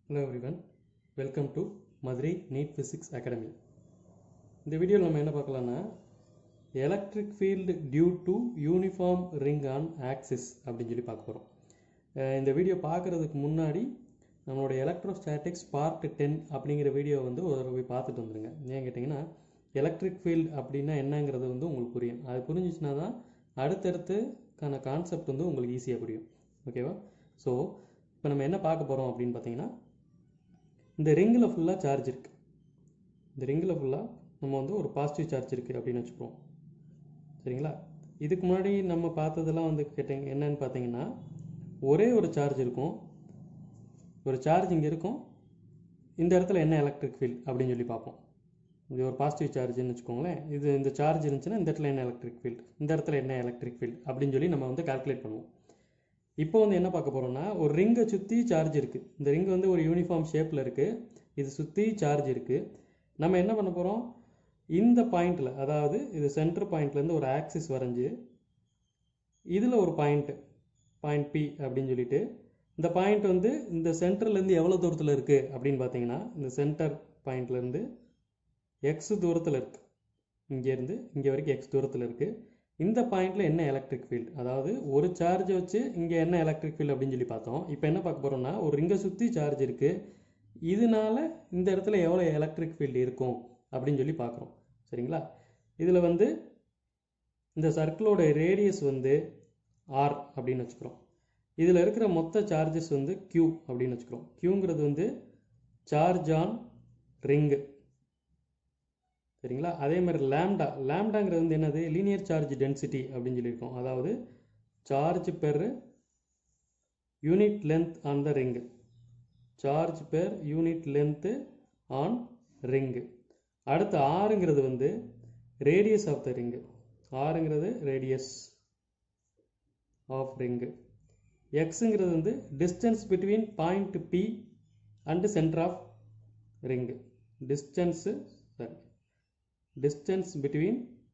hello everyone welcome to Madurai NEET physics academy இந்த வீடியோவில் நம்ம என்ன பார்க்கலாம்னா electric field due to uniform ring on axis அப்படின்னு சொல்லி பார்க்க போகிறோம் இந்த வீடியோ பார்க்குறதுக்கு முன்னாடி நம்மளோட எலக்ட்ரோஸ்டாட்டிக்ஸ் பார்ட் டென் அப்படிங்கிற வீடியோ வந்து ஒரு தடவை போய் பார்த்துட்டு வந்துருங்க ஏன் கேட்டிங்கன்னா எலக்ட்ரிக் ஃபீல்டு அப்படின்னா என்னங்கிறது வந்து உங்களுக்கு புரியும் அது புரிஞ்சிச்சுனா தான் அடுத்தடுத்துக்கான கான்செப்ட் வந்து உங்களுக்கு ஈஸியாக புரியும் ஓகேவா ஸோ இப்போ நம்ம என்ன பார்க்க போகிறோம் அப்படின்னு பார்த்தீங்கன்னா இந்த ரிங்கில் ஃபுல்லாக சார்ஜ் இருக்குது இந்த ரிங்கில் ஃபுல்லாக நம்ம வந்து ஒரு பாசிட்டிவ் சார்ஜ் இருக்குது அப்படின்னு வச்சுப்போம் சரிங்களா இதுக்கு முன்னாடி நம்ம பார்த்ததெல்லாம் வந்து கேட்டீங்க என்னன்னு பார்த்தீங்கன்னா ஒரே ஒரு சார்ஜ் இருக்கும் ஒரு சார்ஜ் இங்கே இருக்கும் இந்த இடத்துல என்ன எலக்ட்ரிக் ஃபீல்ட் அப்படின்னு சொல்லி பார்ப்போம் இது ஒரு பாசிட்டிவ் சார்ஜ்னு வச்சுக்கோங்களேன் இது இந்த சார்ஜ் இருந்துச்சுன்னா இந்த இடத்துல என்ன எலக்ட்ரிக் ஃபீல்ட் இந்த இடத்துல என்ன எலக்ட்ரிக் ஃபீல்ட் அப்படின்னு சொல்லி நம்ம வந்து கால்குலேட் பண்ணுவோம் இப்போ வந்து என்ன பார்க்க போகிறோம்னா ஒரு ரிங்கை சுற்றி சார்ஜ் இருக்குது இந்த ரிங் வந்து ஒரு யூனிஃபார்ம் ஷேப்பில் இருக்குது இது சுற்றி சார்ஜ் இருக்குது நம்ம என்ன பண்ண போகிறோம் இந்த பாயிண்டில் அதாவது இது சென்டர் பாயிண்ட்லேருந்து ஒரு ஆக்சிஸ் வரைஞ்சி இதில் ஒரு பாயிண்ட்டு பாயிண்ட் பி அப்படின்னு சொல்லிட்டு இந்த பாயிண்ட் வந்து இந்த சென்டர்லேருந்து எவ்வளோ தூரத்தில் இருக்குது அப்படின்னு பார்த்தீங்கன்னா இந்த சென்டர் பாயிண்ட்லேருந்து எக்ஸ் தூரத்தில் இருக்குது இங்கேருந்து இங்கே வரைக்கும் எக்ஸ் தூரத்தில் இருக்குது இந்த பாயிண்டில் என்ன எலக்ட்ரிக் ஃபீல்டு அதாவது ஒரு சார்ஜை வச்சு இங்கே என்ன எலக்ட்ரிக் ஃபீல்டு அப்படின்னு சொல்லி பார்த்தோம் இப்போ என்ன பார்க்க போகிறோம்னா ஒரு ரிங்கை சுற்றி சார்ஜ் இருக்குது இதனால இந்த இடத்துல எவ்வளோ எலக்ட்ரிக் ஃபீல்டு இருக்கும் அப்படின்னு சொல்லி பார்க்குறோம் சரிங்களா இதில் வந்து இந்த சர்க்கிளோட ரேடியஸ் வந்து ஆர் அப்படின்னு வச்சுக்கிறோம் இதில் இருக்கிற மொத்த சார்ஜஸ் வந்து க்யூ அப்படின்னு வச்சுக்கிறோம் க்யூங்கிறது வந்து சார்ஜ் ஆன் ரிங்கு சரிங்களா அதே மாதிரி லேம்டா லேம்டாங்கிறது வந்து என்னது லீனியர் சார்ஜ் டென்சிட்டி அப்படின்னு சொல்லியிருக்கோம் அதாவது charge per unit length on the ring charge per unit length on ring அடுத்து ஆறுங்கிறது வந்து ரேடியஸ் ஆஃப் த ரிங்கு ஆறுங்கிறது ரேடியஸ் ஆஃப் ரிங்கு எக்ஸுங்கிறது வந்து distance between point P and centre of ring distance sorry distance between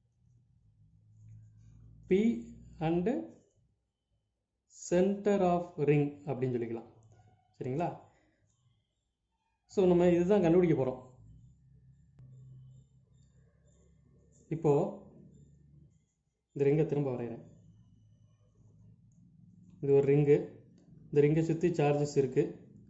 P and center of ring அப்படின்னு சொல்லிக்கலாம் சரிங்களா so நம்ம இதுதான் கண்டுபிடிக்க போகிறோம் இப்போ இந்த ரிங்கை திரும்ப வரைகிறேன் இது ஒரு ரிங்கு இந்த ரிங்கை சுற்றி சார்ஜஸ் இருக்குது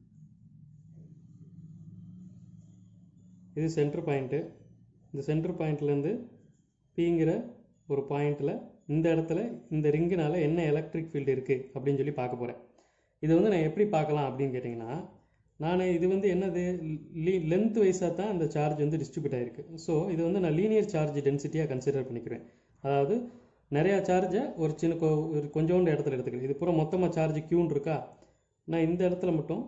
இது சென்டர் பாயிண்ட்டு இந்த சென்டர் பாயிண்ட்லேருந்து பிங்கிற ஒரு பாயிண்டில் இந்த இடத்துல இந்த ரிங்குனால என்ன எலக்ட்ரிக் ஃபீல்டு இருக்குது அப்படின்னு சொல்லி பார்க்க போகிறேன் இதை வந்து நான் எப்படி பார்க்கலாம் அப்படின்னு கேட்டிங்கன்னா நான் இது வந்து என்னது லீ லென்த் வைஸாக தான் அந்த சார்ஜ் வந்து டிஸ்ட்ரிபியூட் ஆகிருக்கு ஸோ இது வந்து நான் லீனியர் சார்ஜ் டென்சிட்டியாக கன்சிடர் பண்ணிக்கிறேன் அதாவது நிறையா சார்ஜை ஒரு சின்ன ஒரு கொஞ்சோண்டு இடத்துல எடுத்துக்கிறேன் இது பூரா மொத்தமாக சார்ஜ் க்யூன்னு இருக்கா நான் இந்த இடத்துல மட்டும்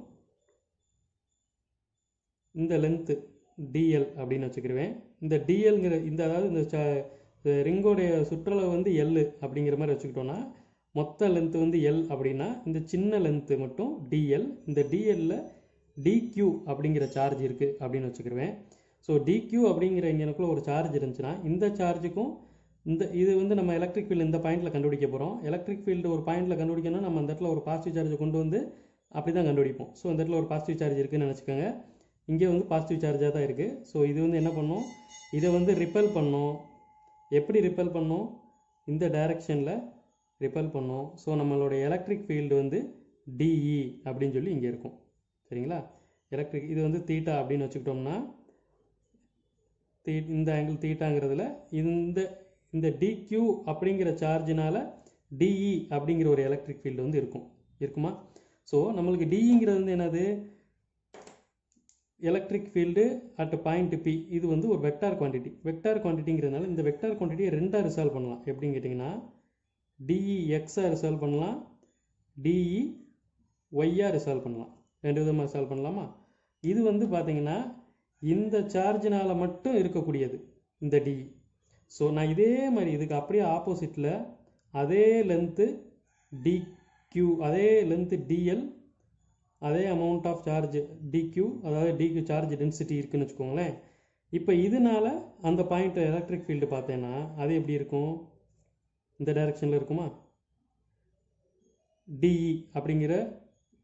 இந்த லென்த்து டிஎல் அப்படின்னு வச்சுக்கிருவேன் இந்த டிஎல்ங்கிற இந்த அதாவது இந்த ரிங்கோடைய சுற்றளவு வந்து எல் அப்படிங்கிற மாதிரி வச்சுக்கிட்டோன்னா மொத்த லென்த்து வந்து எல் அப்படின்னா இந்த சின்ன லென்த்து மட்டும் டிஎல் இந்த டிஎல்ல டிக்யூ அப்படிங்கிற சார்ஜ் இருக்குது அப்படின்னு வச்சுக்கிருவேன் ஸோ டிக்யூ அப்படிங்கிற இங்கனுக்குள்ள ஒரு சார்ஜ் இருந்துச்சுன்னா இந்த சார்ஜுக்கும் இந்த இது வந்து நம்ம எலக்ட்ரிக் ஃபீல்டு இந்த பாயிண்டில் கண்டுபிடிக்க போகிறோம் எலக்ட்ரிக் ஃபீல்டு ஒரு பாயிண்டில் கண்டுபிடிக்கணும் நம்ம அந்த இடத்துல ஒரு பாசிட்டிவ் சார்ஜை கொண்டு வந்து அப்படி தான் கண்டுபிடிப்போம் ஸோ இந்த இடத்துல ஒரு பாசிட்டிவ் சார்ஜ் இருக்குதுன்னு நினச்சிக்கோங்க இங்கே வந்து பாசிட்டிவ் சார்ஜாக தான் இருக்குது ஸோ இது வந்து என்ன பண்ணும் இதை வந்து ரிப்பல் பண்ணும் எப்படி ரிப்பல் பண்ணும் இந்த டைரக்ஷனில் ரிப்பல் பண்ணும் ஸோ நம்மளோட எலக்ட்ரிக் ஃபீல்டு வந்து டிஇ அப்படின்னு சொல்லி இங்கே இருக்கும் சரிங்களா எலக்ட்ரிக் இது வந்து தீட்டா அப்படின்னு வச்சுக்கிட்டோம்னா தீ இந்த ஆங்கிள் தீட்டாங்கிறதுல இந்த இந்த டிக்யூ அப்படிங்கிற சார்ஜினால டிஇ அப்படிங்கிற ஒரு எலக்ட்ரிக் ஃபீல்டு வந்து இருக்கும் இருக்குமா ஸோ நம்மளுக்கு டிஇங்கிறது வந்து என்னது electric field at point P இது வந்து ஒரு வெக்டார் குவான்டிட்டி வெக்டார் குவான்டிட்டிங்கிறதுனால இந்த வெக்டார் குவான்டிட்டியை ரெண்டாக ரிசால்வ் பண்ணலாம் எப்படின்னு கேட்டிங்கன்னா டிஇ எக்ஸாக ரிசால்வ் பண்ணலாம் டிஇ ஒய்யாக ரிசால்வ் பண்ணலாம் ரெண்டு விதமாக ரிசால்வ் பண்ணலாமா இது வந்து பார்த்தீங்கன்னா இந்த சார்ஜினால் மட்டும் இருக்கக்கூடியது இந்த டிஇ ஸோ நான் இதே மாதிரி இதுக்கு அப்படியே ஆப்போசிட்டில் அதே லென்த்து டி கியூ அதே லென்த்து டிஎல் அதே அமௌண்ட் ஆஃப் சார்ஜ் டிக்யூ அதாவது டிக்யூ சார்ஜ் டென்சிட்டி இருக்குன்னு வச்சுக்கோங்களேன் இப்போ இதனால அந்த பாயிண்ட் எலக்ட்ரிக் ஃபீல்டு பார்த்தேன்னா அது எப்படி இருக்கும் இந்த டைரக்ஷனில் இருக்குமா டிஇ அப்படிங்கிற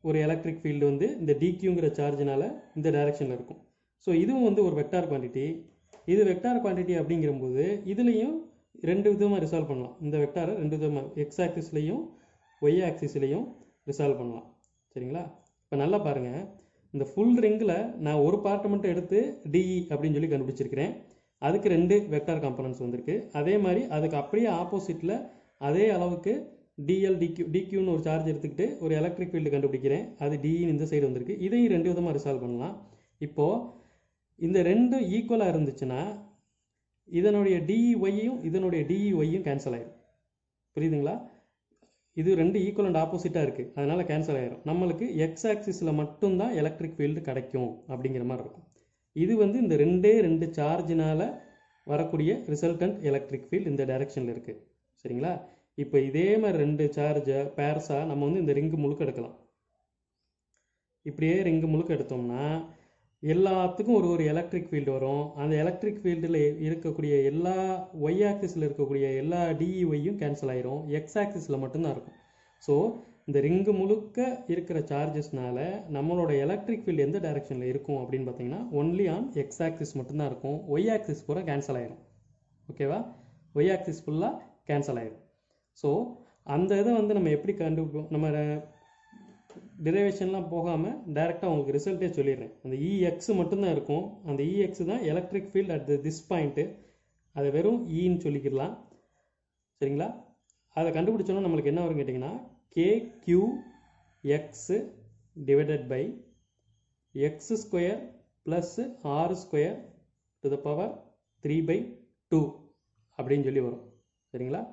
ஒரு எலக்ட்ரிக் ஃபீல்டு வந்து இந்த டிக்யூங்கிற சார்ஜினால இந்த டைரக்ஷனில் இருக்கும் ஸோ இதுவும் வந்து ஒரு வெக்டார் குவான்டிட்டி இது வெக்டார் குவான்டிட்டி அப்படிங்கிறபோது இதுலேயும் ரெண்டு விதமாக ரிசால்வ் பண்ணலாம் இந்த வெக்டாரை ரெண்டு விதமாக எக்ஸ் ஆக்சிஸ்லேயும் ஒய் ஆக்சிஸ்லேயும் ரிசால்வ் பண்ணலாம் சரிங்களா இப்போ நல்லா பாருங்கள் இந்த ஃபுல் ரிங்கில் நான் ஒரு பார்ட்டை மட்டும் எடுத்து டிஇ அப்படின்னு சொல்லி கண்டுபிடிச்சிருக்கிறேன் அதுக்கு ரெண்டு வெக்டார் காம்பனன்ட்ஸ் வந்திருக்கு அதே மாதிரி அதுக்கு அப்படியே ஆப்போசிட்டில் அதே அளவுக்கு டிஎல் டிக்யூ டிக்யூன்னு ஒரு சார்ஜ் எடுத்துக்கிட்டு ஒரு எலக்ட்ரிக் ஃபீல்டு கண்டுபிடிக்கிறேன் அது டிஇன்னு இந்த சைடு வந்திருக்கு இதையும் ரெண்டு விதமாக ரிசால்வ் பண்ணலாம் இப்போது இந்த ரெண்டும் ஈக்குவலாக இருந்துச்சுன்னா இதனுடைய டிஇஒய்யும் இதனுடைய டிஇஒய்யும் கேன்சல் ஆயிடும் புரியுதுங்களா இது ரெண்டு ஈக்குவல் அண்ட் ஆப்போசிட்டாக இருக்குது அதனால் கேன்சல் ஆயிரும் நம்மளுக்கு எக்ஸ் ஆக்சிஸில் மட்டும்தான் எலக்ட்ரிக் ஃபீல்டு கிடைக்கும் அப்படிங்கிற மாதிரி இருக்கும் இது வந்து இந்த ரெண்டே ரெண்டு சார்ஜினால் வரக்கூடிய ரிசல்டன்ட் எலக்ட்ரிக் ஃபீல்டு இந்த டைரக்ஷனில் இருக்குது சரிங்களா இப்போ இதே மாதிரி ரெண்டு சார்ஜை பேர்ஸாக நம்ம வந்து இந்த ரிங்கு முழுக்க எடுக்கலாம் இப்படியே ரிங்கு முழுக்க எடுத்தோம்னா எல்லாத்துக்கும் ஒரு ஒரு எலக்ட்ரிக் ஃபீல்டு வரும் அந்த எலக்ட்ரிக் ஃபீல்டில் இருக்கக்கூடிய எல்லா ஒய் ஆக்சிஸில் இருக்கக்கூடிய எல்லா டிஇஒய்யும் கேன்சல் ஆயிரும் எக்ஸ் ஆக்சிஸில் மட்டும்தான் இருக்கும் ஸோ இந்த ரிங்கு முழுக்க இருக்கிற சார்ஜஸ்னால நம்மளோட எலக்ட்ரிக் ஃபீல்டு எந்த டைரக்ஷனில் இருக்கும் அப்படின்னு பார்த்தீங்கன்னா ஒன்லி ஆன் எக்ஸ் ஆக்சிஸ் மட்டும்தான் இருக்கும் ஒய் ஆக்சிஸ் பூரா கேன்சல் ஆயிரும் ஓகேவா ஒய் ஆக்சிஸ் ஃபுல்லாக கேன்சல் ஆயிரும் ஸோ அந்த இதை வந்து நம்ம எப்படி கண்டுபிடிப்போம் நம்ம டிரைவேஷன்லாம் போகாமல் டைரெக்டாக உங்களுக்கு ரிசல்ட்டே சொல்லிடுறேன் அந்த இஎக்ஸ் மட்டும்தான் இருக்கும் அந்த இஎக்ஸ் தான் electric field at this point அதை வெறும் இன்னு சொல்லிக்கிடலாம் சரிங்களா அதை கண்டுபிடிச்சோன்னா நம்மளுக்கு என்ன வரும் கேட்டிங்கன்னா k q x divided by x square plus r square to the power three by two அப்படின்னு சொல்லி வரும் சரிங்களா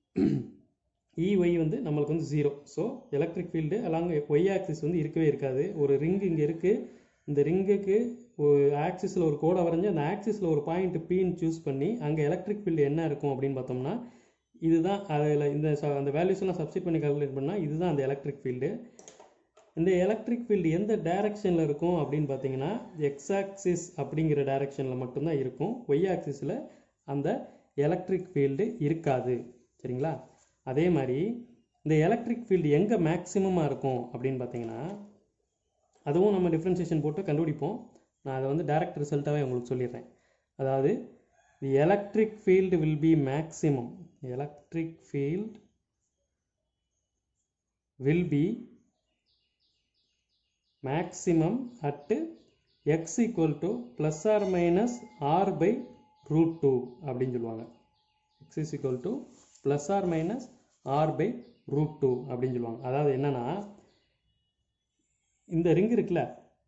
இஒய் வந்து நம்மளுக்கு வந்து zero so electric field along y axis வந்து இருக்கவே இருக்காது ஒரு ரிங் இங்கே இருக்குது இந்த ரிங்குக்கு ஒரு ஆக்சிஸில் ஒரு கோடை வரைஞ்சி அந்த ஆக்சிஸில் ஒரு பாயிண்ட் பின்னு சூஸ் பண்ணி அங்கே எலக்ட்ரிக் ஃபீல்டு என்ன இருக்கும் அப்படின்னு பார்த்தோம்னா இதுதான் அதில் இந்த ச- அந்த வேல்யூஸ் எல்லாம் சப்ஸ்டிட் பண்ணி கால்குலேட் பண்ணால் இதுதான் அந்த எலக்ட்ரிக் ஃபீல்டு இந்த எலக்ட்ரிக் ஃபீல்டு எந்த டைரக்ஷனில் இருக்கும் அப்படின்னு பார்த்தீங்கன்னா எக்ஸ் ஆக்சிஸ் அப்படிங்கிற டைரக்ஷனில் மட்டும்தான் இருக்கும் ஒய் ஆக்சிஸில் அந்த எலக்ட்ரிக் ஃபீல்டு இருக்காது சரிங்களா அதே மாதிரி இந்த எலக்ட்ரிக் ஃபீல்டு எங்கே மேக்ஸிமமாக இருக்கும் அப்படின்னு பார்த்தீங்கன்னா அதுவும் நம்ம டிஃப்ரென்சியேஷன் போட்டு கண்டுபிடிப்போம் நான் அதை வந்து டைரக்ட் ரிசல்ட்டாகவே உங்களுக்கு சொல்லிடுறேன் அதாவது the electric field will be maximum electric field will be maximum at x equal to plus or minus r by root 2 அப்படின்னு சொல்லுவாங்க x is equal to plus or minus r by root 2 அப்படின்னு சொல்லுவாங்க அதாவது என்னன்னா இந்த ring இருக்குல்ல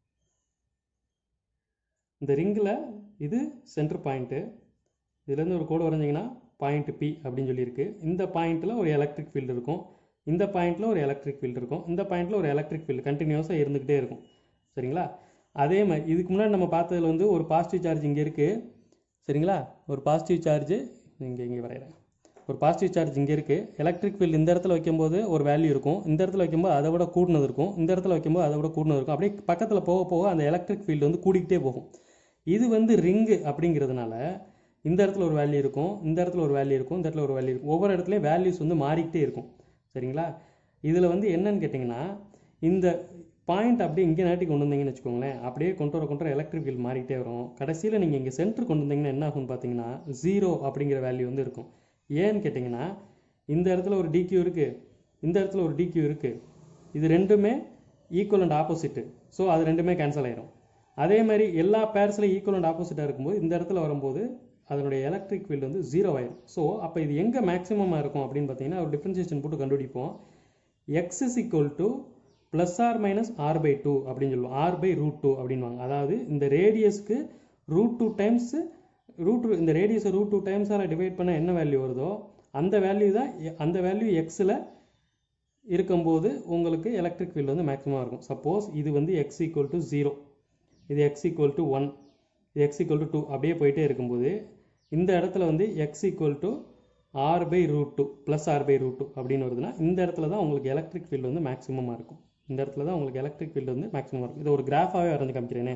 இந்த ரிங்கில் இது சென்டர் பாயிண்ட்டு இதுலேருந்து ஒரு கோடு வரைஞ்சிங்கன்னா பாயிண்ட் பி அப்படின்னு சொல்லியிருக்கு இந்த பாயிண்ட்டில் ஒரு எலக்ட்ரிக் ஃபீல்டு இருக்கும் இந்த பாயிண்ட்டில் ஒரு எலக்ட்ரிக் ஃபீல்டு இருக்கும் இந்த பாயிண்ட்டில் ஒரு எலக்ட்ரிக் ஃபீல்டு கண்டினியூஸாக இருந்துக்கிட்டே இருக்கும் சரிங்களா அதே மாதிரி இதுக்கு முன்னாடி நம்ம பார்த்ததுல வந்து ஒரு பாசிட்டிவ் சார்ஜ் இங்கே இருக்குது சரிங்களா ஒரு பாசிட்டிவ் சார்ஜ் இங்கே இங்கே வரைகிறேன் ஒரு பாசிட்டிவ் சார்ஜ் இங்கே இருக்குது எலக்ட்ரிக் ஃபீல்டு இந்த இடத்துல வைக்கும்போது ஒரு வேல்யூ இருக்கும் இந்த இடத்துல வைக்கும்போது அதை விட கூடினது இருக்கும் இந்த இடத்துல வைக்கும்போது அதை விட கூடினது இருக்கும் அப்படியே பக்கத்தில் போக போக அந்த எலக்ட்ரிக் ஃபீல்டு வந்து கூடிக்கிட்டே போகும் இது வந்து ரிங்கு அப்படிங்கிறதுனால இந்த இடத்துல ஒரு வேல்யூ இருக்கும் இந்த இடத்துல ஒரு வேல்யூ இருக்கும் இந்த இடத்துல ஒரு வேல்யூ இருக்கும் ஒவ்வொரு இடத்துலையும் வேல்யூஸ் வந்து மாறிக்கிட்டே இருக்கும் சரிங்களா இதில் வந்து என்னன்னு கேட்டிங்கன்னா இந்த பாயிண்ட் அப்படியே இங்கே நாட்டி கொண்டு வந்தீங்கன்னு வச்சுக்கோங்களேன் அப்படியே கொண்டு வர கொண்டு வர எலக்ட்ரிக் ஃபீல்ட் மாறிக்கிட்டே வரும் கடைசியில் நீங்கள் இங்கே சென்டர் கொண்டு வந்தீங்கன்னா என்ன ஆகும்னு பார்த்தீங்கன்னா ஜீரோ அப்படிங்கிற வேல்யூ வந்து இருக்கும் ஏன்னு கேட்டிங்கன்னா இந்த இடத்துல ஒரு டிக்யூ இருக்குது இந்த இடத்துல ஒரு டிக்யூ இருக்குது இது ரெண்டுமே ஈக்குவல் அண்ட் ஆப்போசிட்டு ஸோ அது ரெண்டுமே கேன்சல் ஆயிரும் அதே மாதிரி எல்லா பேர்ஸில் ஈக்குவல் அண்ட் ஆப்போசிட்டாக இருக்கும்போது இந்த இடத்துல வரும்போது அதனுடைய எலக்ட்ரிக் ஃபீல்டு வந்து ஜீரோ ஆயிரும் ஸோ அப்போ இது எங்கே மேக்ஸிமமாக இருக்கும் அப்படின்னு பார்த்தீங்கன்னா ஒரு டிஃப்ரென்சியேஷன் போட்டு கண்டுபிடிப்போம் x is equal to plus r minus r by two அப்படின்னு சொல்லுவோம் ஆர் பை ரூட் டூ அப்படின்வாங்க அதாவது இந்த ரேடியஸ்க்கு ரூட் டூ டைம்ஸ் ரூட் இந்த ரேடியஸை ரூட் டூ டைம்ஸால் டிவைட் பண்ண என்ன வேல்யூ வருதோ அந்த வேல்யூ தான் எ- அந்த வேல்யூ எக்ஸில் இருக்கும்போது உங்களுக்கு எலக்ட்ரிக் ஃபீல்டு வந்து மேக்ஸிமம் இருக்கும் சப்போஸ் இது வந்து எக்ஸ் ஈக்குவல் டு ஜீரோ இது எக்ஸ் ஈக்குவல் டு ஒன் இது எக்ஸ் ஈக்குவல் டு டூ அப்படியே போயிட்டே இருக்கும்போது இந்த இடத்துல வந்து x equal to r by root two plus r by root two அப்படின்னு வருதுன்னா இந்த இடத்துல தான் உங்களுக்கு எலக்ட்ரிக் ஃபீல்டு வந்து மேக்ஸிமமாக இருக்கும் இந்த இடத்துல தான் உங்களுக்கு எலக்ட்ரிக் ஃபீல்டு வந்து மேக்ஸிமம் இருக்கும் இது ஒரு கிராஃபாகவே வரைஞ்சு காமிக்கிறேனே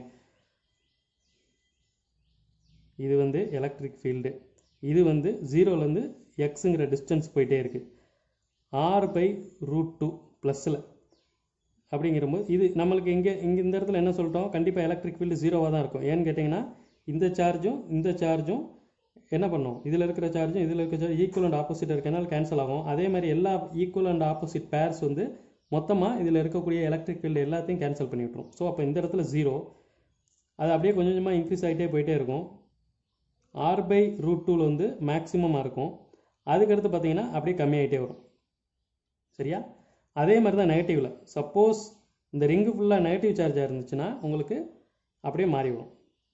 இது வந்து எலக்ட்ரிக் ஃபீல்டு இது வந்து ஜீரோலேருந்து எக்ஸுங்கிற டிஸ்டன்ஸ் போயிட்டே இருக்குது ஆர் பை ரூட் டூ ப்ளஸில் அப்படிங்கிறபோது இது நம்மளுக்கு இங்கே இங்கே இந்த இடத்துல என்ன சொல்லிட்டோம் கண்டிப்பாக எலக்ட்ரிக் ஃபீல்டு ஜீரோவாக தான் இருக்கும் ஏன்னு கேட்டிங்கன்னா இந்த சார்ஜும் இந்த சார்ஜும் என்ன பண்ணும் இதில் இருக்கிற சார்ஜும் இதில் இருக்கிற சார்ஜ் ஈக்குவல் அண்ட் ஆப்போசிட் இருக்கனால கேன்சல் ஆகும் அதே மாதிரி எல்லா ஈக்குவல் அண்ட் ஆப்போசிட் பேர்ஸ் வந்து மொத்தமாக இதில் இருக்கக்கூடிய எலக்ட்ரிக் ஃபீல்டு எல்லாத்தையும் கேன்சல் பண்ணி விட்டுரும் ஸோ அப்போ இந்த இடத்துல ஜீரோ அது அப்படியே கொஞ்சம் கொஞ்சமாக இன்க்ரீஸ் ஆகிட்டே போயிட்டே இருக்கும் ஆர் பை ரூட் டூவில் வந்து மேக்ஸிமமாக இருக்கும் அதுக்கடுத்து பார்த்தீங்கன்னா அப்படியே கம்மியாகிட்டே வரும் சரியா அதே மாதிரி தான் நெகட்டிவில் சப்போஸ் இந்த ரிங்கு ஃபுல்லாக நெகட்டிவ் சார்ஜாக இருந்துச்சுன்னா உங்களுக்கு அப்படியே மாறி வரும்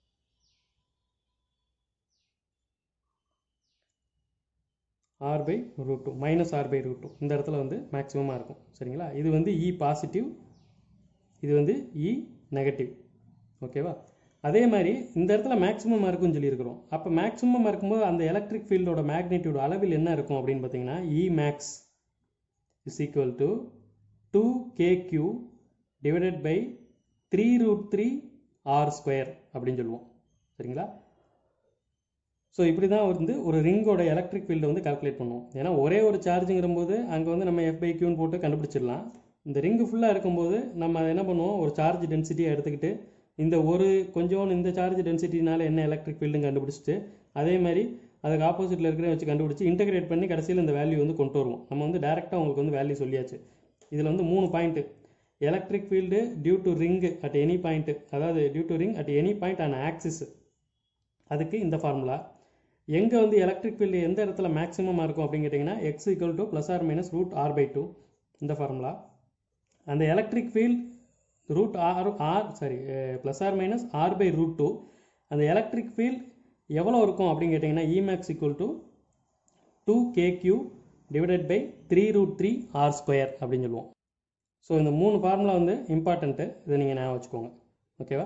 r by root two minus r by root two இந்த இடத்துல வந்து மேக்ஸிமமாக இருக்கும் சரிங்களா இது வந்து இ பாசிட்டிவ் இது வந்து இ நெகட்டிவ் ஓகேவா அதே மாதிரி இந்த இடத்துல மேக்ஸிமம் இருக்கும்னு சொல்லியிருக்கிறோம் அப்போ மேக்ஸிமம் இருக்கும்போது அந்த எலக்ட்ரிக் ஃபீல்டோட மேக்னிடியூட் அளவில் என்ன இருக்கும் அப்படின்னு பார்த்தீங்கன்னா E max is equal to two k q divided by three root three r square அப்படின்னு சொல்லுவோம் சரிங்களா ஸோ இப்படி தான் வந்து ஒரு ரிங்கோட எலக்ட்ரிக் ஃபீல்டை வந்து கால்குலேட் பண்ணுவோம் ஏன்னா ஒரே ஒரு சார்ஜுங்கிற போது அங்கே வந்து நம்ம எஃப் பை கியூன்னு போட்டு கண்டுபிடிச்சிடலாம் இந்த ரிங்கு ஃபுல்லாக இருக்கும்போது நம்ம அதை என்ன பண்ணுவோம் ஒரு சார்ஜ் டென்சிட்டியை எடுத்துக்கிட்டு இந்த ஒரு கொஞ்சம் இந்த சார்ஜ் டென்சிட்டினால என்ன எலக்ட்ரிக் ஃபீல்டுன்னு கண்டுபிடிச்சிட்டு அதே மாதிரி அதுக்கு ஆப்போசிட்டில் இருக்கிற வச்சு கண்டுபிடிச்சி இன்டகிரேட் பண்ணி கடைசியில் இந்த வேல்யூ வந்து கொண்டு வருவோம் நம்ம வந்து டேரெக்டாக உங்களுக்கு வந்து வேல்யூ சொல்லியாச்சு இதில் வந்து மூணு point electric field due to ring at any point அதாவது due to ring at any point on axis அதுக்கு இந்த ஃபார்முலா எங்கே வந்து எலக்ட்ரிக் ஃபீல்டு எந்த இடத்துல மேக்ஸிமமாக இருக்கும் அப்படின்னு கேட்டிங்கன்னா x equal to plus r minus root r by two இந்த ஃபார்முலா அந்த electric field root r r sorry plus r minus r by root two அந்த எலக்ட்ரிக் ஃபீல்ட் எவ்வளோ இருக்கும் அப்படின்னு கேட்டிங்கன்னா E max equal to two k q divided by three root three r square அப்படின்னு சொல்லுவோம் so இந்த மூணு ஃபார்முலா வந்து இம்பார்ட்டண்ட்டு இதை நீங்கள் ஞாபகம் வச்சுக்கோங்க ஓகேவா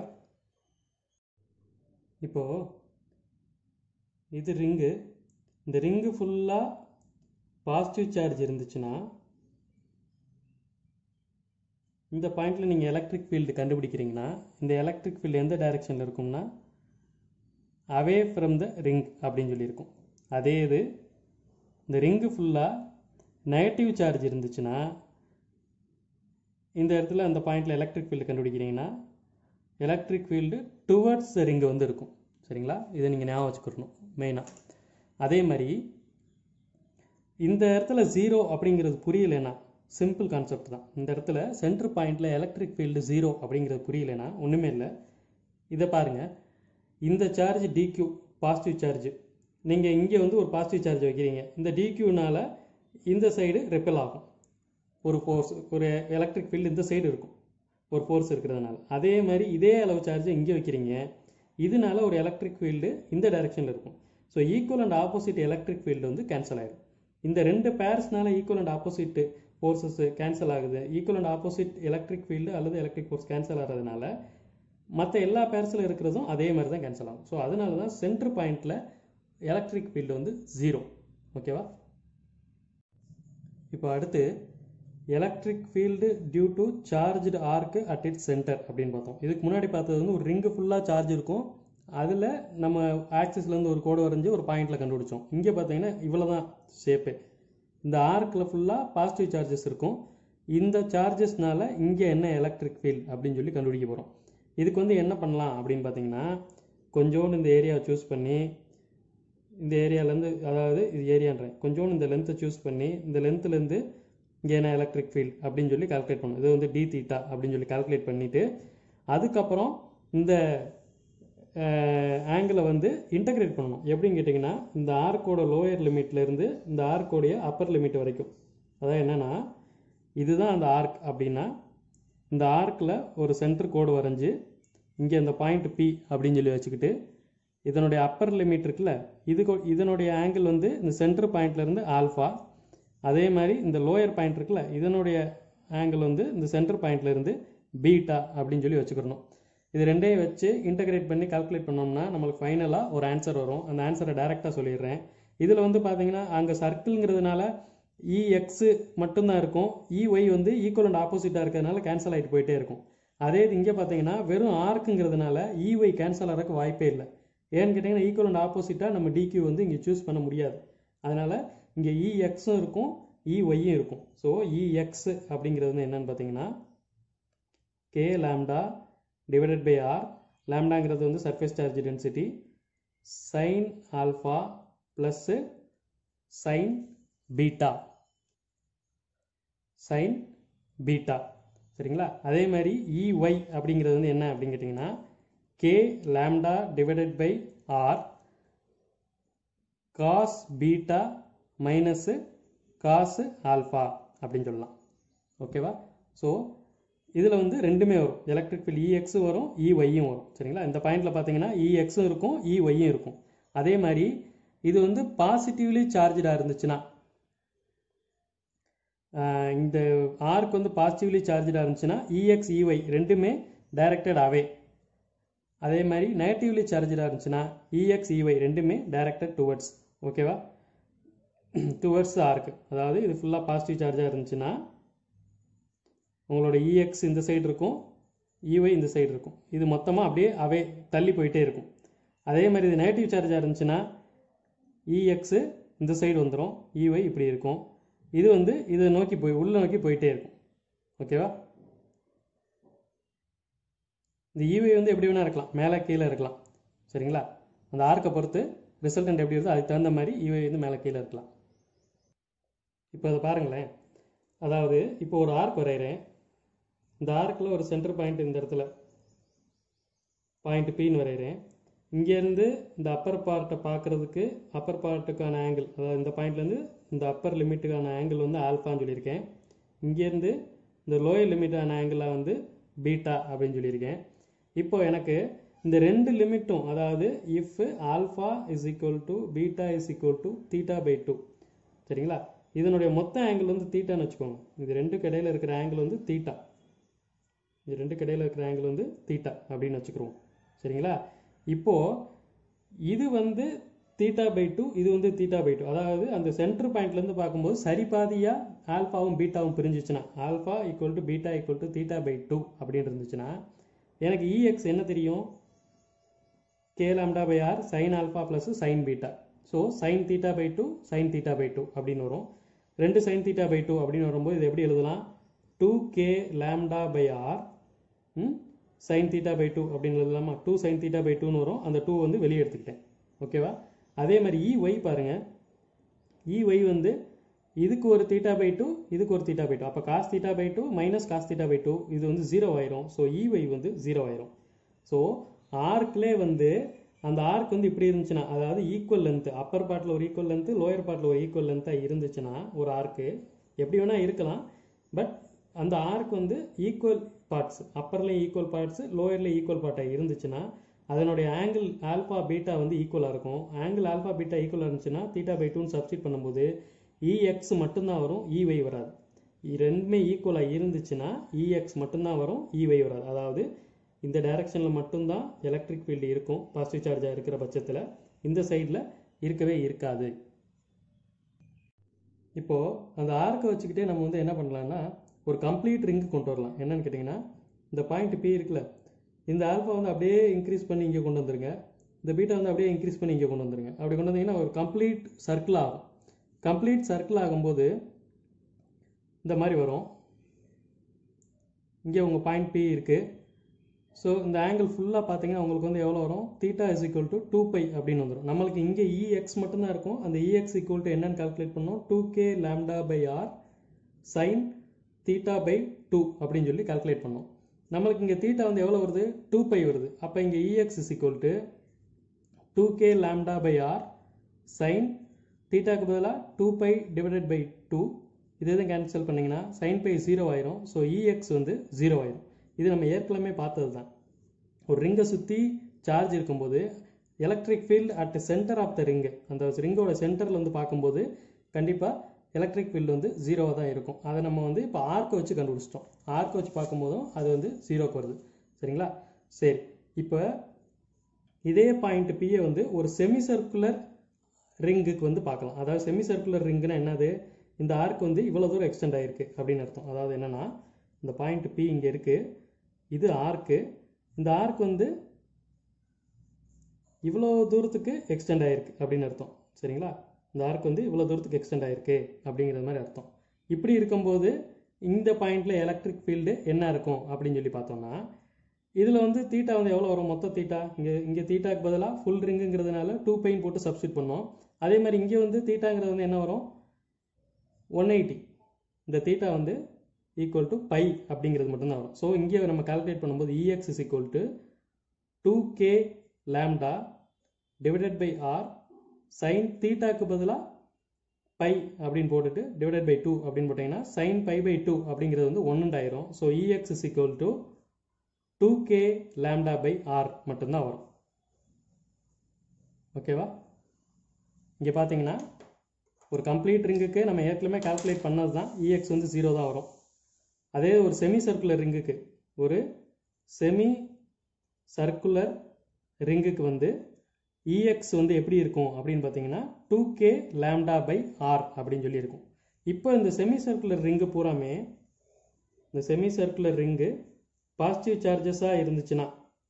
இப்போது இது ரிங்கு இந்த ரிங்கு ஃபுல்லாக பாசிட்டிவ் சார்ஜ் இருந்துச்சுன்னா இந்த பாயிண்டில் நீங்கள் எலக்ட்ரிக் ஃபீல்டு கண்டுபிடிக்கிறீங்கன்னா இந்த எலக்ட்ரிக் ஃபீல்டு எந்த டைரெக்ஷனில் இருக்கும்னா அவே ஃப்ரம் த ரிங் அப்படின்னு சொல்லியிருக்கும் அதே இது இந்த ரிங்கு ஃபுல்லாக நெகட்டிவ் சார்ஜ் இருந்துச்சுன்னா இந்த இடத்துல அந்த பாயிண்டில் எலக்ட்ரிக் ஃபீல்டு கண்டுபிடிக்கிறீங்கன்னா electric field towards the ring வந்து இருக்கும் சரிங்களா இதை நீங்கள் ஞாபகம் வச்சுக்கணும் மெயினாக அதே மாதிரி இந்த இடத்துல ஜீரோ அப்படிங்கிறது புரியலைன்னா சிம்பிள் கான்செப்ட் தான் இந்த இடத்துல சென்டர் பாயிண்டில் எலக்ட்ரிக் ஃபீல்டு ஜீரோ அப்படிங்கிறது புரியலைன்னா ஒன்றுமே இல்லை இதை பாருங்கள் இந்த சார்ஜ் டிக்யூ பாசிட்டிவ் சார்ஜ் நீங்கள் இங்கே வந்து ஒரு பாசிட்டிவ் சார்ஜ் வைக்கிறீங்க இந்த டிக்யூனால் இந்த சைடு ரெப்பல் ஆகும் ஒரு ஃபோர்ஸ் ஒரு எலக்ட்ரிக் ஃபீல்டு இந்த சைடு இருக்கும் ஒரு ஃபோர்ஸ் இருக்கிறதுனால அதே மாதிரி இதே அளவு சார்ஜ் இங்கே வைக்கிறீங்க இதனால ஒரு எலக்ட்ரிக் ஃபீல்டு இந்த டைரெக்ஷனில் இருக்கும் so equal and opposite electric field வந்து கேன்சல் ஆகிடும் இந்த ரெண்டு பேர்ஸ்னால equal and opposite forces cancel ஆகுது equal and opposite electric field அல்லது எலக்ட்ரிக் ஃபோர்ஸ் கேன்சல் ஆகிறதுனால மற்ற எல்லா பேர்ஸில் இருக்கிறதும் அதே மாதிரி தான் கேன்சல் ஆகும் ஸோ அதனால தான் சென்டர் பாயிண்டில் எலக்ட்ரிக் ஃபீல்டு வந்து ஜீரோ ஓகேவா இப்போ அடுத்து electric field due to charged ஆர்க்கு அட் இட் சென்டர் அப்படின்னு பார்த்தோம் இதுக்கு முன்னாடி பார்த்தது வந்து ஒரு ரிங்கு ஃபுல்லாக சார்ஜ் இருக்கும் அதில் நம்ம ஆக்சிஸ்லேருந்து ஒரு கோடு வரைஞ்சி ஒரு பாயிண்டில் கண்டுபிடிச்சோம் இங்கே பார்த்தீங்கன்னா இவ்வளோ தான் ஷேப்பு இந்த ஆர்க்கில் ஃபுல்லாக பாசிட்டிவ் சார்ஜஸ் இருக்கும் இந்த சார்ஜஸ்னால இங்கே என்ன எலக்ட்ரிக் ஃபீல்ட் அப்படின்னு சொல்லி கண்டுபிடிக்க போகிறோம் இதுக்கு வந்து என்ன பண்ணலாம் அப்படின்னு பார்த்தீங்கன்னா கொஞ்சோண்டு இந்த ஏரியாவை சூஸ் பண்ணி இந்த ஏரியாலேருந்து அதாவது இது ஏரியான்றேன் கொஞ்சோண்டு இந்த லென்த்தை சூஸ் பண்ணி இந்த லென்த்துலேருந்து இங்கே என்ன எலக்ட்ரிக் ஃபீல்ட் அப்படின்னு சொல்லி கால்குலேட் பண்ணணும் இது வந்து டி தீட்டா அப்படின்னு சொல்லி கால்குலேட் பண்ணிவிட்டு அதுக்கப்புறம் இந்த ஆங்கிளை வந்து இன்டகிரேட் பண்ணணும் எப்படின்னு கேட்டிங்கன்னா இந்த ஆர்க்கோட லோயர் லிமிட்லேருந்து இந்த ஆர்க்கோடைய அப்பர் லிமிட் வரைக்கும் அதாவது என்னென்னா இதுதான் அந்த ஆர்க் அப்படின்னா இந்த ஆர்க்கில் ஒரு சென்டர் கோடு வரைஞ்சி இங்கே இந்த பாயிண்ட் பி அப்படின்னு சொல்லி வச்சுக்கிட்டு இதனுடைய அப்பர் லிமிட் இருக்குல்ல இது இதனுடைய ஆங்கிள் வந்து இந்த சென்டர் பாயிண்ட்லேருந்து ஆல்ஃபா அதே மாதிரி இந்த லோயர் பாயிண்ட் இருக்குல்ல இதனுடைய ஆங்கிள் வந்து இந்த சென்டர் பாயிண்ட்லேருந்து பீட்டா அப்படின்னு சொல்லி வச்சுக்கிறணும் இது ரெண்டையும் வச்சு இன்டகிரேட் பண்ணி கால்குலேட் பண்ணோம்னா நம்மளுக்கு ஃபைனலாக ஒரு ஆன்சர் வரும் அந்த ஆன்சரை டைரெக்டாக சொல்லிடுறேன் இதில் வந்து பார்த்தீங்கன்னா அங்கே சர்க்கிள்ங்கிறதுனால இஎக்ஸு மட்டும்தான் இருக்கும் இஒய் வந்து ஈக்குவல் அண்ட் ஆப்போசிட்டாக இருக்கிறதுனால கேன்சல் ஆகிட்டு போயிட்டே இருக்கும் அதே இது இங்கே பார்த்தீங்கன்னா வெறும் ஆர்க்குங்கிறதுனால இஒய் கேன்சல் ஆகிறதுக்கு வாய்ப்பே இல்லை ஏன்னு கேட்டிங்கன்னா ஈக்குவல் அண்ட் ஆப்போசிட்டாக நம்ம டிக்யூ வந்து இங்கே சூஸ் பண்ண முடியாது அதனால் இங்கே இஎக்ஸும் இருக்கும் இஒய்யும் இருக்கும் ஸோ இஎக்ஸ் அப்படிங்கிறது வந்து என்னன்னு பார்த்தீங்கன்னா k lambda divided by r லேம்டாங்கிறது வந்து surface charge density sine alpha plus sine beta sine beta சரிங்களா அதே மாதிரி இஒய் அப்படிங்கிறது வந்து என்ன அப்படின்னு கேட்டிங்கன்னா k lambda divided by r cos beta minus cos alpha அப்படின்னு சொல்லலாம் ஓகேவா ஸோ இதில் வந்து ரெண்டுமே வரும் எலக்ட்ரிக் ஃபீல்ட் இஎக்ஸும் வரும் இஒய்யும் வரும் சரிங்களா இந்த பாயிண்டில் பார்த்தீங்கன்னா இஎக்ஸும் இருக்கும் இஒய்யும் இருக்கும் அதே மாதிரி இது வந்து பாசிட்டிவ்லி சார்ஜாக இருந்துச்சுன்னா ஆஹ் இந்த ஆர்க் வந்து பாசிட்டிவ்லி சார்ஜாக இருந்துச்சுன்னா இஎக்ஸ் இஒய் ரெண்டுமே டைரக்டட் அவே அதே மாதிரி நெகட்டிவ்லி சார்ஜாக இருந்துச்சுன்னா இஎக்ஸ் இஒய் ரெண்டுமே டைரக்டட் டுவர்ட்ஸ் ஓகேவா டுவர்ட்ஸ் ஆர்க்கு அதாவது இது ஃபுல்லாக பாசிட்டிவ் சார்ஜாக இருந்துச்சுன்னா உங்களோட இஎக்ஸ் இந்த சைடு இருக்கும் இஒய் இந்த சைடு இருக்கும் இது மொத்தமாக அப்படியே அவே தள்ளி போயிட்டே இருக்கும் அதே மாதிரி இது நெகட்டிவ் சார்ஜாக இருந்துச்சுன்னா இஎக்ஸு இந்த சைடு வந்துடும் இஒய் இப்படி இருக்கும் இது வந்து இதை நோக்கி போய் உள்ள நோக்கி போயிட்டே இருக்கும் ஓகேவா இந்த இஒய் வந்து எப்படி வேணால் இருக்கலாம் மேலே கீழே இருக்கலாம் சரிங்களா அந்த ஆர்க்கை பொறுத்து ரிசல்டன்ட் எப்படி வருதோ அதுக்கு தகுந்த மாதிரி இஒய் வந்து மேலே கீழே இருக்கலாம் இப்போ அதை பாருங்களேன் அதாவது இப்போ ஒரு ஆர்க் வரைகிறேன் இந்த ஆர்க்கில் ஒரு சென்டர் பாயிண்ட் இந்த இடத்துல பாயிண்ட் பின்னு வரைகிறேன் இங்கேருந்து இந்த அப்பர் பார்ட்டை பார்க்குறதுக்கு அப்பர் பார்ட்டுக்கான ஆங்கிள் அதாவது இந்த பாயிண்ட்லேருந்து இந்த அப்பர் லிமிட்டுக்கான ஆங்கிள் வந்து ஆல்ஃபான்னு சொல்லியிருக்கேன் இங்கேருந்து இந்த லோயர் லிமிட்டான ஆங்கிளாக வந்து பீட்டா அப்படின்னு சொல்லியிருக்கேன் இப்போ எனக்கு இந்த ரெண்டு லிமிட்டும் அதாவது if alpha is equal to beta is equal to theta by two சரிங்களா இதனுடைய மொத்த ஆங்கிள் வந்து தீட்டான்னு வச்சுக்கோங்க இது ரெண்டுக்கு இடையில இருக்கிற ஆங்கிள் வந்து தீட்டா இது ரெண்டுக்கு இடையில இருக்கிற ஆங்கிள் வந்து தீட்டா அப்படின்னு வச்சுக்கிறோம் சரிங்களா இப்போ இது வந்து தீட்டா பை டூ இது வந்து தீட்டா பை டூ அதாவது அந்த சென்டர் பாயிண்ட்லேருந்து பார்க்கும்போது சரிபாதியாக ஆல்ஃபாவும் பீட்டாவும் பிரிஞ்சிச்சுன்னா alpha equal to beta equal to theta by two அப்படின்னு இருந்துச்சுன்னா எனக்கு இஎக்ஸ் என்ன தெரியும் k lambda by r sine alpha plus sine beta so sine theta by two sine theta by two அப்படின்னு வரும் ரெண்டு சைன் தீட்டா பை டூ அப்படின்னு வரும்போது இது எப்படி எழுதலாம் two k lambda by r sine theta by two அப்படின்னு எழுதலாமா டூ சைன் தீட்டா பை டூன்னு வரும் அந்த டூ வந்து வெளியே எடுத்துக்கிட்டேன் ஓகேவா அதே மாதிரி இ ஒய் பாருங்க இ ஒய் வந்து இதுக்கு ஒரு தீட்டா பை டூ இதுக்கு ஒரு தீட்டா பை டூ அப்போ cos theta by two minus cos theta by two இது வந்து ஜீரோ ஆயிரும் ஸோ இ ஒய் வந்து ஜீரோ ஆயிரும் ஸோ ஆர்க்லே வந்து அந்த ஆர்க் வந்து இப்படி இருந்துச்சுன்னா அதாவது ஈக்குவல் லென்த் அப்பர் பார்ட்டில் ஒரு ஈக்குவல் லென்த்து லோயர் பார்ட்டில் ஒரு ஈக்குவல் லென்த்தாக இருந்துச்சுன்னா ஒரு ஆர்க்கு எப்படி வேணால் இருக்கலாம் பட் அந்த ஆர்க் வந்து ஈக்குவல் பார்ட்ஸ் அப்பர்லேயும் ஈக்குவல் பார்ட்ஸ் லோயர்லேயும் ஈக்குவல் பார்ட்டாக இருந்துச்சுன்னா அதனுடைய ஆங்கிள் ஆல்ஃபா பீட்டா வந்து ஈக்குவலாக இருக்கும் ஆங்கிள் ஆல்ஃபா பீட்டா ஈக்குவலாக இருந்துச்சுன்னா தீட்டா பை டூன்னு சப்ஸ்டிட் பண்ணும்போது இஎக்ஸ் மட்டும்தான் வரும் இஒய் வராது இ- ரெண்டுமே ஈக்குவலாக இருந்துச்சுன்னா இஎக்ஸ் மட்டும்தான் வரும் இஒய் வராது அதாவது இந்த டைரக்ஷனில் மட்டும்தான் எலக்ட்ரிக் ஃபீல்டு இருக்கும் பாசிட்டிவ் சார்ஜாக இருக்கிற பட்சத்தில் இந்த சைடில் இருக்கவே இருக்காது இப்போது அந்த ஆர்க்கை வச்சுக்கிட்டே நம்ம வந்து என்ன பண்ணலாம்னா ஒரு கம்ப்ளீட் ரிங்கு கொண்டு வரலாம் என்னன்னு கேட்டிங்கன்னா இந்த பாயிண்ட் பி இருக்குல்ல இந்த ஆல்ஃபா வந்து அப்படியே இன்க்ரீஸ் பண்ணி இங்கே கொண்டு வந்துருங்க இந்த பீட்டா வந்து அப்படியே இன்க்ரீஸ் பண்ணி இங்கே கொண்டு வந்துருங்க அப்படி கொண்டு வந்தீங்கன்னா ஒரு கம்ப்ளீட் சர்க்கிள் ஆகும் கம்ப்ளீட் சர்க்கிள் ஆகும்போது இந்த மாதிரி வரும் இங்கே உங்கள் பாயிண்ட் பி இருக்குது ஸோ இந்த ஆங்கிள் ஃபுல்லாக பார்த்தீங்கன்னா உங்களுக்கு வந்து எவ்வளோ வரும் theta is equal to two pi அப்படின்னு வந்துடும் நம்மளுக்கு இங்கே இஎக்ஸ் மட்டும்தான் இருக்கும் அந்த இஎக்ஸ் ஈக்குவல் டு என்னன்னு கால்குலேட் பண்ணோம் two k lambda by r sine theta by two அப்படின்னு சொல்லி கால்குலேட் பண்ணோம் நம்மளுக்கு இங்கே தீட்டா வந்து எவ்வளோ வருது டூ பை வருது அப்போ இங்கே E x is equal to two k lambda by r sine தீட்டாக்கு பதிலாக two pi divided by two இது எதுவும் கேன்சல் பண்ணிங்கன்னா சைன் பை ஜீரோ ஆயிரும் ஸோ இஎக்ஸ் வந்து ஜீரோ ஆயிரும் இது நம்ம ஏற்கனவே பார்த்தது தான் ஒரு ரிங்கை சுற்றி சார்ஜ் இருக்கும்போது electric field at centre of the ring அந்த ரிங்கோட சென்டரில் வந்து பார்க்கும்போது கண்டிப்பாக எலக்ட்ரிக் ஃபீல்டு வந்து ஜீரோவாக தான் இருக்கும் அதை நம்ம வந்து இப்போ ஆர்க்கை வச்சு கண்டுபிடிச்சிட்டோம் ஆர்க்கை வச்சு பார்க்கும்போதும் அது வந்து ஜீரோக்கு வருது சரிங்களா சரி இப்போ இதே பாயிண்ட் பியை வந்து ஒரு செமி சர்க்குலர் ரிங்குக்கு வந்து பார்க்கலாம் அதாவது செமி சர்க்குலர் ரிங்குனா என்னது இந்த ஆர்க் வந்து இவ்வளோ தூரம் எக்ஸ்டெண்ட் ஆயிருக்கு அப்படின்னு அர்த்தம் அதாவது என்னன்னா இந்த பாயிண்ட் பி இங்கே இருக்கு இது ஆர்க்கு இந்த ஆர்க் வந்து இவ்வளோ தூரத்துக்கு எக்ஸ்டெண்ட் ஆயிருக்கு அப்படின்னு அர்த்தம் சரிங்களா இந்த ஆர்க் வந்து இவ்வளோ தூரத்துக்கு எக்ஸ்டெண்ட் ஆயிருக்கு அப்படிங்கிறது மாதிரி அர்த்தம் இப்படி இருக்கும்போது இந்த பாயிண்டில் எலக்ட்ரிக் ஃபீல்டு என்ன இருக்கும் அப்படின்னு சொல்லி பார்த்தோம்னா இதில் வந்து தீட்டா வந்து எவ்வளோ வரும் மொத்த தீட்டா இங்கே இங்கே தீட்டாக்கு பதிலாக ஃபுல் ரிங்குங்கிறதுனால டூ பைன் போட்டு சப்ஸ்டியூட் பண்ணோம் அதே மாதிரி இங்கே வந்து தீட்டாங்கிறது வந்து என்ன வரும் ஒன் எயிட்டி இந்த தீட்டா வந்து ஈக்குவல் டு பை அப்படிங்கிறது மட்டும்தான் வரும் ஸோ இங்கே நம்ம கால்குலேட் பண்ணும்போது E x is equal to two k lambda divided by r sine தீட்டாக்கு பதிலாக பை அப்படின்னு போட்டுட்டு டிவைடட் பை டூ அப்படின்னு போட்டிங்கன்னா சைன் பை பை டூ அப்படிங்கிறது வந்து ஒன்றுண்டாயிரும் so E x is equal to two k lambda by r மட்டும்தான் வரும் ஓகேவா இங்கே பார்த்தீங்கன்னா ஒரு கம்ப்ளீட் ரிங்குக்கு நம்ம ஏற்கனவே கால்குலேட் பண்ணது தான் இஎக்ஸ் வந்து ஜீரோ தான் வரும் அதே ஒரு செமி சர்க்குலர் ரிங்குக்கு ஒரு செமி சர்க்குலர் ரிங்குக்கு வந்து இஎக்ஸ் வந்து எப்படி இருக்கும் அப்படின்னு பார்த்தீங்கன்னா two k lambda by r அப்படின்னு சொல்லி இருக்கும் இப்போ இந்த செமி சர்க்குலர் ரிங்கு பூராமே இந்த செமி சர்க்குலர் ரிங்கு பாசிட்டிவ் சார்ஜஸாக இருந்துச்சுன்னா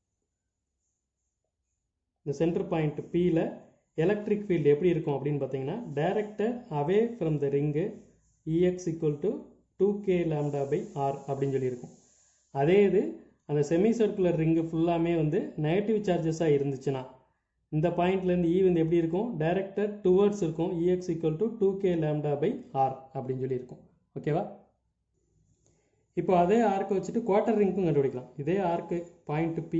இந்த சென்டர் பாயிண்ட் பியில் எலக்ட்ரிக் ஃபீல்டு எப்படி இருக்கும் அப்படின்னு பார்த்தீங்கன்னா directed away from the ring E x equal to two k lambda by r அப்படின்னு சொல்லியிருக்கும் அதே இது அந்த செமி சர்க்குலர் ரிங்கு ஃபுல்லாமே வந்து நெகட்டிவ் சார்ஜஸாக இருந்துச்சுன்னா இந்த பாயிண்ட்லேருந்து இ வந்து எப்படி இருக்கும் டைரக்டட் டுவர்ட்ஸ் இருக்கும் E x equal to two k lambda by r அப்படின்னு சொல்லியிருக்கும் ஓகேவா இப்போ அதே ஆர்க்கை வச்சுட்டு குவார்ட்டர் ரிங்க்கும் கண்டுபிடிக்கலாம் இதே arc point P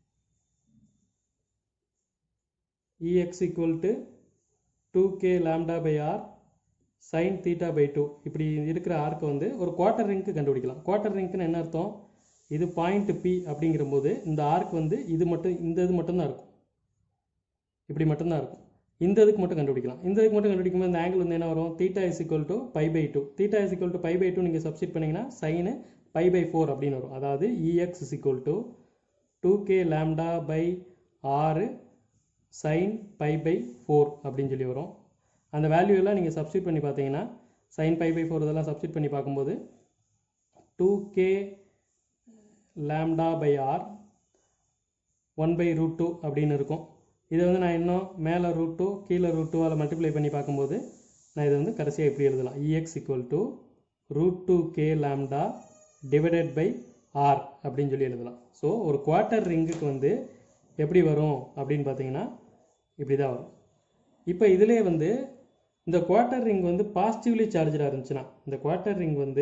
E x equal to two k lambda by r sine theta by two இப்படி இருக்கிற ஆர்க்கை வந்து ஒரு குவார்ட்டர் ரிங்க்கு கண்டுபிடிக்கலாம் குவார்ட்டர் ரிங்க்னு என்ன அர்த்தம் இது பாயிண்ட் பி அப்படிங்கிற போது இந்த ஆர்க் வந்து இது மட்டும் இந்த இது மட்டும்தான் இருக்கும் இப்படி மட்டும்தான் இருக்கும் இந்த இதுக்கு மட்டும் கண்டுபிடிக்கலாம் இந்த இதுக்கு மட்டும் கண்டுபிடிக்கும் போது இந்த ஆங்கிள் வந்து என்ன வரும் theta is equal to pi by two theta is equal to pi by two நீங்கள் சப்ஸ்டிட் பண்ணிங்கன்னா சைனு பை பை ஃபோர் அப்படின்னு வரும் அதாவது E x is equal to two k lambda by r sine pi by four அப்படின்னு சொல்லி வரும் அந்த value எல்லாம் நீங்கள் சப்ஸ்டிட் பண்ணி பார்த்தீங்கன்னா சைன் பை பை ஃபோர் இதெல்லாம் சப்ஸ்டிட் பண்ணி பார்க்கும்போது two k lambda by r one by root two அப்படின்னு இருக்கும் இதை வந்து நான் இன்னும் மேலே ரூட் டூ கீழே ரூட் டூவால் மல்டிப்ளை பண்ணி பார்க்கும்போது நான் இதை வந்து கடைசியாக இப்படி எழுதலாம் E x equal to root two k lambda divided by r அப்படின்னு சொல்லி எழுதலாம் ஸோ ஒரு குவார்ட்டர் ரிங்குக்கு வந்து எப்படி வரும் அப்படின்னு பார்த்தீங்கன்னா இப்படி தான் வரும் இப்போ இதிலே வந்து இந்த குவார்ட்டர் ரிங் வந்து பாசிட்டிவ்லி சார்ஜாக இருந்துச்சுன்னா இந்த குவார்ட்டர் ரிங் வந்து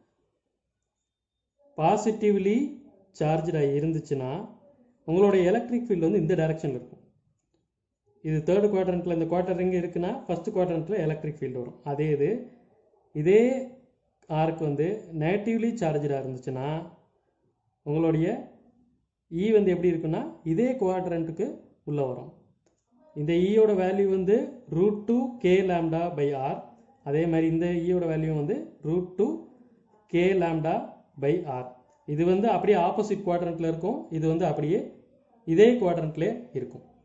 பாசிட்டிவ்லி சார்ஜாக இருந்துச்சுன்னா உங்களுடைய எலக்ட்ரிக் ஃபீல்டு வந்து இந்த டைரக்ஷனில் இருக்கும் இது தேர்டு குவாட்ரண்ட்டில் இந்த குவார்ட்டர் ரிங் இருக்குன்னா ஃபஸ்ட் குவாட்ரண்ட்டில் எலக்ட்ரிக் ஃபீல்டு வரும் அதே இது இதே ஆர்க்கு வந்து நெகட்டிவ்லி சார்ஜாக இருந்துச்சுன்னா உங்களுடைய இ வந்து எப்படி இருக்குன்னா இதே குவாட்ரண்ட்டுக்கு உள்ளே வரும் இந்த ஈயோட வேல்யூ வந்து root two k lambda by r அதே மாதிரி இந்த ஈயோட வேல்யூ வந்து root two k lambda by r இது வந்து அப்படியே ஆப்போசிட் குவாட்ரண்ட்டில் இருக்கும் இது வந்து அப்படியே இதே குவாட்ரண்ட்லேயே இருக்கும்